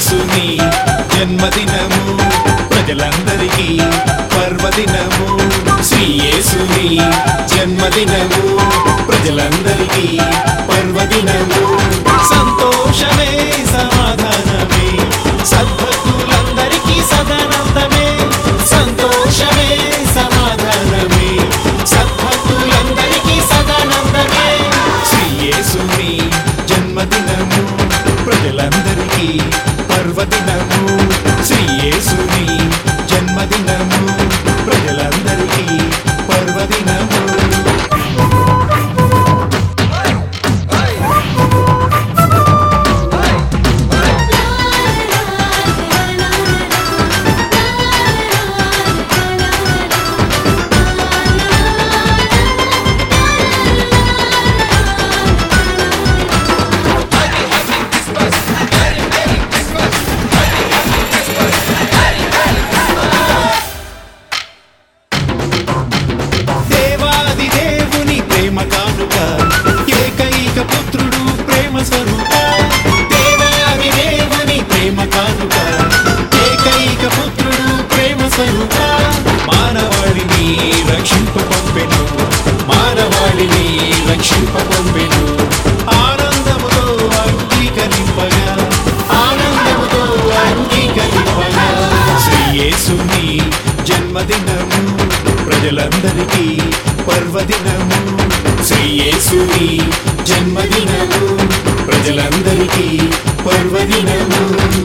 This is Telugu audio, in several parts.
యేసుని జన్మదినము ప్రజలందరికీ పర్వదినము శ్రీ యేసుని జన్మదినము ప్రజలందరికీ పర్వదినము సంతోషమే సమాధానమే సద్భక్తులందరికీ సదానందమే సంతోషమే సమాధానమే సద్భక్తులందరికీ సదానందమే శ్రీ యేసుని జన్మదినము ప్రజలందరికీ పర్వదినము శ్రీ యేసుని జన్మదినము ప్రజలందరికీ పర్వదినము దేవాది దేవుని ప్రేమ కానుక ఏకైక పుత్రుడు ప్రేమ స్వరూప దేవాది దేవుని ప్రేమ కానుక ఏకైక పుత్రుడు ప్రేమ స్వరూప మానవాళిని రక్షింప పంపెను మానవాళిని రక్షింప పంపెను ఆనందముతో అంగీకరింపగా ఆనందముతో అంగీకరింపగా శ్రీ యేసుని జన్మదినము ప్రజలందరికీ పర్వదినము శ్రీ యేసుని జన్మదినము ప్రజలందరికీ పర్వదినము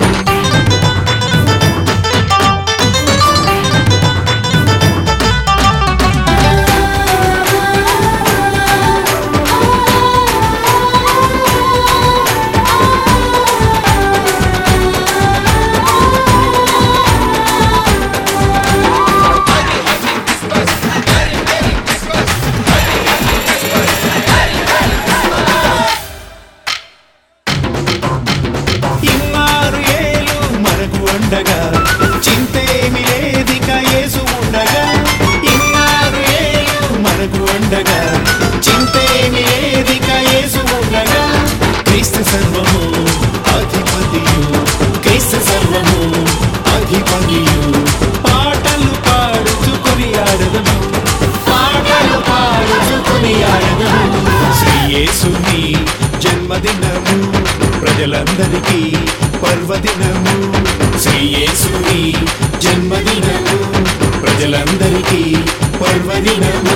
ఇన్నారు ఏలు మనకు ఉండగా చింతేమి లేదిక యేసు ఉండగా ఇన్నారు ఏలు మనకు ఉండగా చింతేమి లేదిక యేసు ఉండగా క్రీస్తు సర్వము అధిపతియు క్రీస్తు సర్వము అధిపతియు పాటలు పాడుచుకొని ఆడదము పాటలు పాడుచుకొని ఆడదము శ్రీ యేసుని జన్మదినము ప్రజలందరికీ పర్వదినము శ్రీ యేసుని జన్మదినము ప్రజలందరికీ పర్వదినము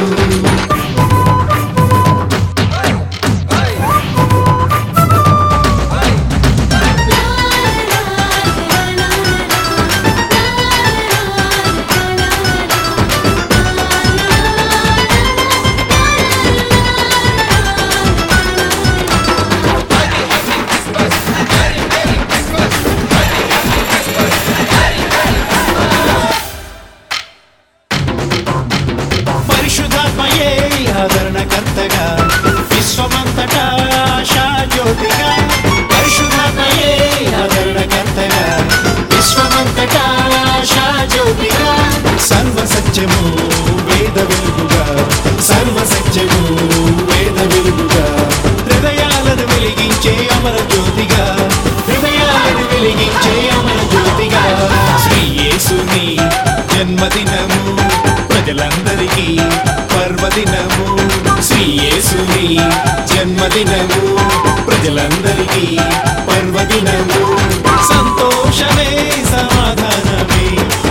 పరిశుధాత్మయే ఆదరణకర్తగా విశ్వమంతటా ఆశాజ్యోతిగా పరిశుధాత్మయే ఆదరణకర్తగా విశ్వమంతటా ఆశాజ్యోతిగా సర్వ సత్యము వేద వెలుగుగా సర్వ సత్యము వేద వెలుగుగా హృదయాలను వెలిగించే అమర జ్యోతిగా హృదయాలను వెలిగించే అమర జ్యోతిగా శ్రీ యేసుని జన్మదినము ప్రజలందరికీ పర్వదినము శ్రీ యేసుని జన్మదినము ప్రజలందరికీ పర్వదినము సంతోషమే సమాధానమే